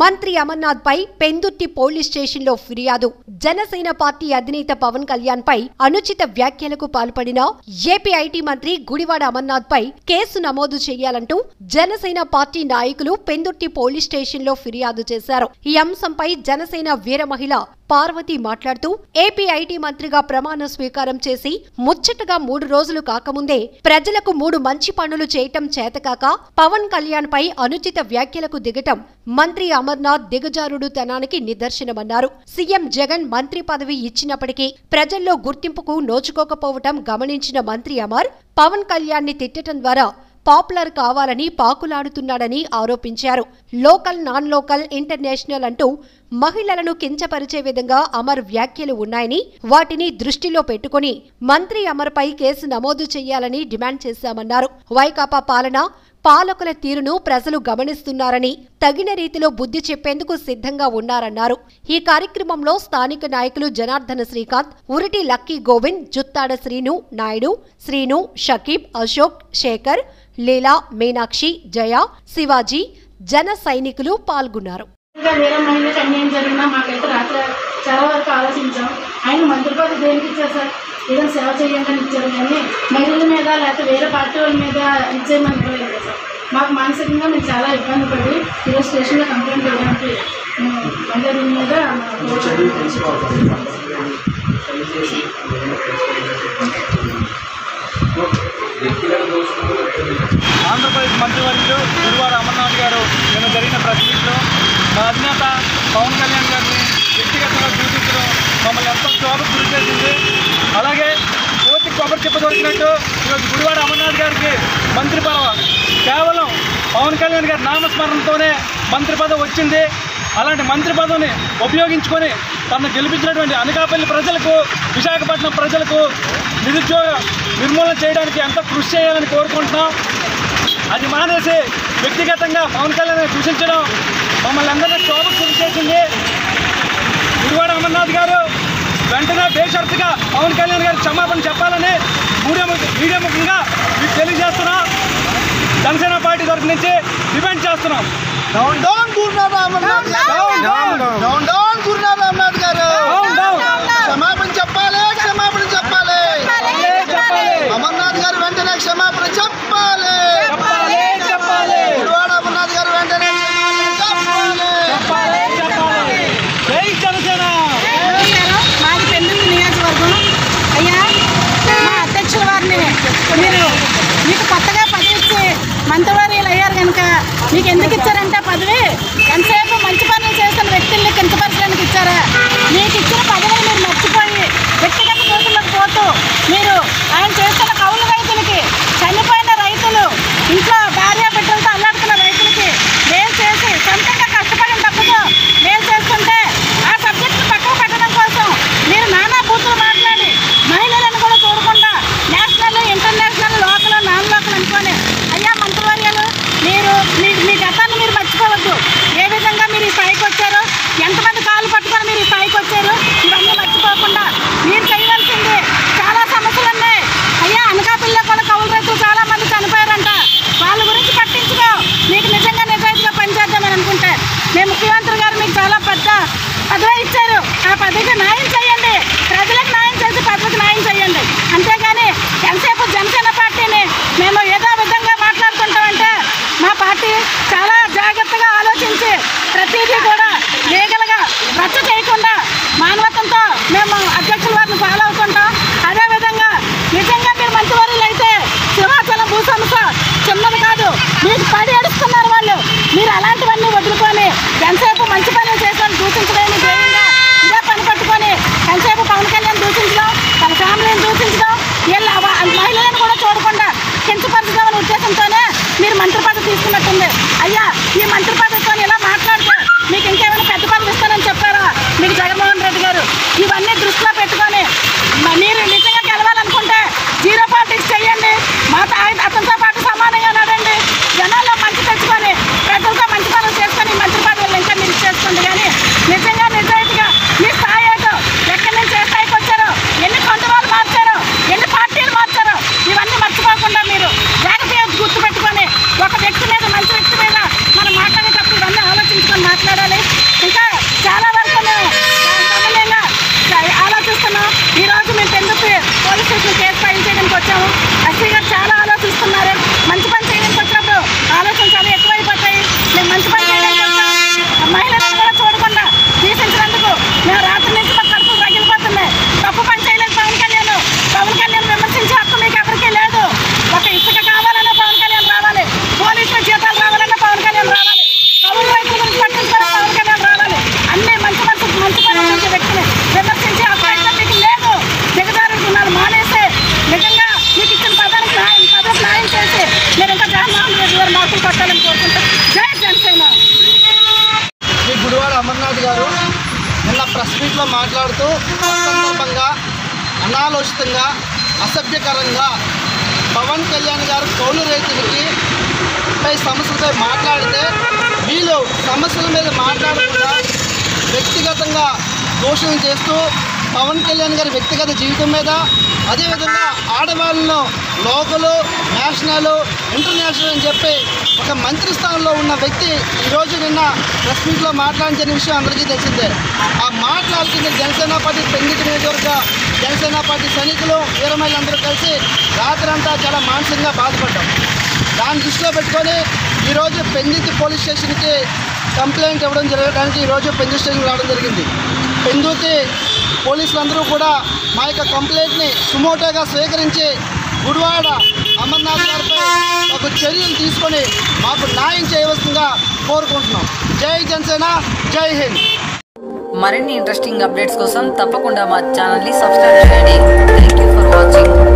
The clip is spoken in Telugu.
మంత్రి అమర్నాథ్ పై పెందుర్తి పోలీస్ స్టేషన్లో ఫిర్యాదు జనసేన పార్టీ అధినేత పవన్ కళ్యాణ్ పై అనుచిత వ్యాఖ్యలకు పాల్పడిన ఏపీ ఐటీ మంత్రి గుడివాడ అమర్నాథ్ పై కేసు నమోదు చేయాలంటూ జనసేన పార్టీ నాయకులు పెందుర్తి పోలీస్ స్టేషన్లో ఫిర్యాదు చేశారు ఈ అంశంపై జనసేన వీర మహిళ పార్వతి మాట్లాడుతూ ఏపీ ఐటీ మంత్రిగా ప్రమాణ స్వీకారం చేసి ముచ్చటగా మూడు రోజులు కాకముందే ప్రజలకు మూడు మంచి పనులు చేయటం చేతకాక పవన్ కళ్యాణ్ పై అనుచిత వ్యాఖ్యలకు దిగటం మంత్రి అమర్నాథ్ దిగజారుడు తనానికి నిదర్శనమన్నారు సీఎం జగన్ మంత్రి పదవి ఇచ్చినప్పటికీ ప్రజల్లో గుర్తింపుకు నోచుకోకపోవటం గమనించిన మంత్రి అమర్ పవన్ కళ్యాణ్ ని తిట్టడం ద్వారా పాపులర్ కావాలని పాకులాడుతున్నాడని ఆరోపించారు లోకల్ నాన్ లోకల్ ఇంటర్నేషనల్ అంటూ మహిళలను కించపరిచే విధంగా అమర్ వ్యాఖ్యలు ఉన్నాయని వాటిని దృష్టిలో పెట్టుకుని మంత్రి అమర్పై కేసు నమోదు చేయాలని డిమాండ్ చేశామన్నారు వైకాపా పాలన పాలకుల తీరును ప్రజలు గమనిస్తున్నారని తగిన రీతిలో బుద్ధి చెప్పేందుకు సిద్ధంగా ఉన్నారన్నారు ఈ కార్యక్రమంలో స్థానిక నాయకులు జనార్దన శ్రీకాంత్ ఉరిటి లక్కీ గోవింద్ జుత్తాడ శ్రీను నాయుడు శ్రీను షకీబ్ అశోక్ శేఖర్ లీలా మీనాక్షి జయ శివాజీ జన సైనికులు పాల్గొన్నారు ఇంకా వేరే మహిళలకు అన్యాయం జరిగినా మాకైతే రాత్రి చాలా వరకు ఆలోచించాం ఆయన మంత్రి పదవి దేనికి ఇచ్చారు సార్ ఏదైనా సేవ చేయండి అని ఇచ్చారు కానీ మహిళల మీద లేకపోతే వేరే పార్టీ వాళ్ళ మీద ఇచ్చేయమని ఇవ్వలేదు కదా సార్ మాకు మానసికంగా మేము చాలా ఇబ్బంది పడి ఈరోజు స్టేషన్లో కంప్లైంట్ చేయడానికి మేము మహిళల మీద ఆంధ్రప్రదేశ్ మంత్రివర్యులు గురువారు అమర్నాథ్ గారు నిన్న జరిగిన ప్రెస్ మీట్లో మా అధినేత పవన్ కళ్యాణ్ గారిని వ్యక్తిగతంగా దూషించడం మమ్మల్ని ఎంతో క్షోభకు గురి చేసింది అలాగే కోతి కొబ్బరి చెప్ప దొరికినట్టు ఈరోజు గుడివాడ అమర్నాథ్ గారికి మంత్రి పదవి కేవలం పవన్ కళ్యాణ్ గారి నామస్మరణతోనే మంత్రి పదవి వచ్చింది అలాంటి మంత్రి పదవిని ఉపయోగించుకొని తనను గెలిపించినటువంటి అనకాపల్లి ప్రజలకు విశాఖపట్నం ప్రజలకు నిరుద్యోగ నిర్మూలన చేయడానికి ఎంతో కృషి చేయాలని కోరుకుంటున్నాం అది మానేసి వ్యక్తిగతంగా పవన్ కళ్యాణ్ దూషించడం మమ్మల్ని అందరినీ క్షోభకు గురి చేసింది గురువాడ అమర్నాథ్ గారు వెంటనే బేషరతుగా పవన్ కళ్యాణ్ గారికి క్షమాపణ చెప్పాలని మీడియా ముఖ- మీడియా ముఖంగా మీకు తెలియజేస్తున్నాం జనసేన పార్టీ తరఫు నుంచి డిమాండ్ చేస్తున్నాం డౌన్ డౌన్ గురునాథ్ అమర్నాథ్ గారు down down down down Gurunath Amarnath గారు డౌన్ డౌన్ క్షమాపణ చెప్పాలి క్షమాపణ చెప్పాలి చెప్పాలి అమర్నాథ్ గారు వెంటనే క్షమాపణ చెప్పాలి చెప్పాలి చెప్పాలి గురువాడ అమర్నాథ్ గారు వెంటనే క్షమాపణ చెప్పాలి చెప్పాలి చెప్పాలి జై జనసేన నమస్కారం మాది పెందుర్తి నియోజకవర్గం అయ్యా మా అధ్యక్షుల వారిని మీరు మీకు కొత్తగా పదవి ఇచ్చి మంత్రివర్యులు అయ్యారు కనుక మీకు ఎందుకు ఇచ్చారంటే పదవి ఎంతసేపు మంచి పనులు చేస్తున్న వ్యక్తుల్ని కించపరచడానికి ఇచ్చారా మీకు ఇచ్చిన పదవిని మీరు మర్చిపోయి వ్యక్తిగత దోషులకు పోతూ మీరు ఆయన చేస్తున్న కౌలు రైతులకి చనిపోయిన రైతులు ఇంట్లో భార్య బిడ్డలతో అల్లాడుతున్న రైతులకి మేలు చేసి సొంతంగా కష్టపడిన డబ్బుతో మేలు చేస్తుంటే ఆ సబ్జెక్టు పక్కన పెట్టడం కోసం మీరు నానా బూతులు మాట్లాడి మహిళలను కూడా చూడకుండా national international local non local అనుకోని అయ్యా మంత్రివర్యాలు మీరు మీ మీ గతాన్ని మీరు మర్చిపోవద్దు ఏ విధంగా మీరు ఈ స్థాయికి వచ్చారో ఎంతమంది కాళ్ళు పట్టుకొని మీరు ఈ స్థాయికి వచ్చారు ఇవన్నీ మర్చిపోకుండా మీరు చేయవలసింది చాలా సమస్యలు ఉన్నాయి అయ్యా అనకాపల్లిలో కూడా కౌలు రైతులు చాలా మంది చనిపోయారంట వాళ్ళ గురించి పట్టించుకో మీకు నిజంగా నిజాయితీగా పనిచేద్దామని అనుకుంటే మేము ముఖ్యమంత్రి గారు మీకు చాలా పెద్ద పదవి ఇచ్చారు ఆ పదవికి న్యాయం చేయండి ప్రజలకు న్యాయం చేసి పదవికి న్యాయం చేయండి అంతేగాని ఎంతసేపు జనసేన పార్టీని మేము ఏదో విధంగా మాట్లాడుకుంటామంటే మా పార్టీ చాలా జాగ్రత్తగా ఆలోచించి ప్రతిదీ కూడా లీగల్గా రచ్చ చేయకుండా మానవత్వంతో మేము అధ్యక్షుల వారిని ఫాలో అవుకుంటాం అదేవిధంగా నిజంగా మీరు మంత్రివర్యులు అయితే సింహాచలం భూ సమస్య చిన్నది కాదు మీకు పడి ఏడుస్తున్నారు వాళ్ళు మీరు అలాంటివన్నీ వదులుకొని ఎంతసేపు మంచి పనులు చేసిన దూషించలేని ధ్యేయంగా ఇదే పని పట్టుకొని ఎంతసేపు పవన్ కళ్యాణ్ దూషించడం తన ఫ్యామిలీని దూషించడం వీళ్ళ వ- మహిళలను కూడా చూడకుండా కించపరచడం అనే ఉద్దేశంతోనే మీరు మంత్రి పదవి తీసుకున్నట్టుంది అయ్యా ఈ మంత్రి పదవితో ఇలా మాట్లాడితే మీకు ఇంకేమైనా పెద్ద పదవి ఇస్తానని చెప్పారా మీకు జగన్మోహన్ రెడ్డి గారు ఇవన్నీ దృష్టిలో పెట్టుకొని మ- మీరు నిజంగా గెలవాలనుకుంటే జీరో పాలిటిక్స్ చేయండి మా ఆయన అతనితో పాటు సమానంగా నడండి జనాల్లో మంచి తెచ్చుకొని ప్రజలతో మంచి పనులు ప్రెస్ మీట్లో మాట్లాడుతూ అసందర్భంగా అనాలోచితంగా అసభ్యకరంగా పవన్ కళ్యాణ్ గారు కౌలు రైతులకి పై సమస్యలపై మాట్లాడితే వీళ్ళు సమస్యల మీద మాట్లాడకుండా వ్యక్తిగతంగా దోషణలు చేస్తూ పవన్ కళ్యాణ్ గారి వ్యక్తిగత జీవితం మీద అదేవిధంగా ఆడవాళ్ళను లోకలు నేషనల్ ఇంటర్నేషనల్ అని చెప్పి ఒక మంత్రి స్థానంలో ఉన్న వ్యక్తి ఈరోజు నిన్న ప్రెస్ మీట్లో మాట్లాడించిన విషయం అందరికీ తెలిసిందే ఆ మాట్లాడుతున్న జనసేన పార్టీ పెంగిటి నియోజకవర్గ జనసేన పార్టీ సైనికులు వీరమహిళందరూ కలిసి రాత్రంతా చాలా మానసికంగా బాధపడ్డాం దాన్ని దృష్టిలో పెట్టుకొని ఈరోజు పెందుతి పోలీస్ స్టేషన్కి కంప్లైంట్ ఇవ్వడం జరగడానికి ఈరోజు పెందు స్టేషన్కి రావడం జరిగింది పెందుతి పోలీసులందరూ కూడా మా యొక్క కంప్లైంట్ని సుమోటోగా స్వీకరించి గుడివాడ అమర్నాథ్ గారిపై ఒక చర్యలు తీసుకొని మాకు న్యాయం చేయవలసిందిగా కోరుకుంటున్నాం జై జనసేన జై హింద్ మరిన్ని ఇంట్రెస్టింగ్ అప్డేట్స్ కోసం తప్పకుండా మా ఛానల్ని సబ్స్క్రైబ్ చేయండి థ్యాంక్ యూ ఫర్ వాచింగ్